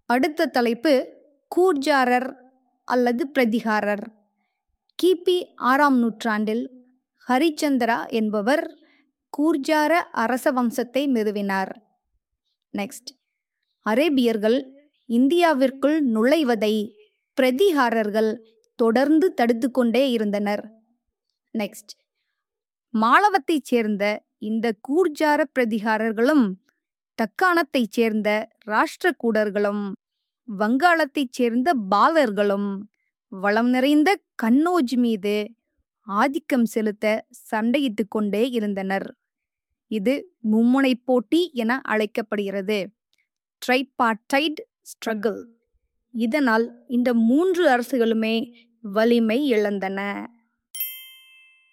அடுத்த தலைப்பு கூர்ஜாரர் அல்லது பிரதிகாரர் கிபி ஆறாம் நூற்றாண்டில் ஹரிச்சந்திரா என்பவர் கூர்ஜார அரச வம்சத்தை நிறுவினார் நெக்ஸ்ட் அரேபியர்கள் இந்தியாவிற்குள் நுழைவதை பிரதிகாரர்கள் தொடர்ந்து தடுத்து கொண்டே இருந்தனர் நெக்ஸ்ட் மாளவத்தைச் சேர்ந்த இந்த கூர்ஜார பிரதிகாரர்களும் தக்காணத்தைச் சேர்ந்த ராஷ்டிரகூடர்களும் வங்காளத்தைச் சேர்ந்த பாலர்களும் வளம் நிறைந்த கன்னோஜ் மீது ஆதிக்கம் செலுத்த சண்டையிட்டுக் கொண்டே இருந்தனர் இது மும்முனை போட்டி என அழைக்கப்படுகிறது ட்ரைபார்டைட் ஸ்ட்ரகிள் இதனால் இந்த மூன்று அரசுகளுமே வலிமை இழந்தன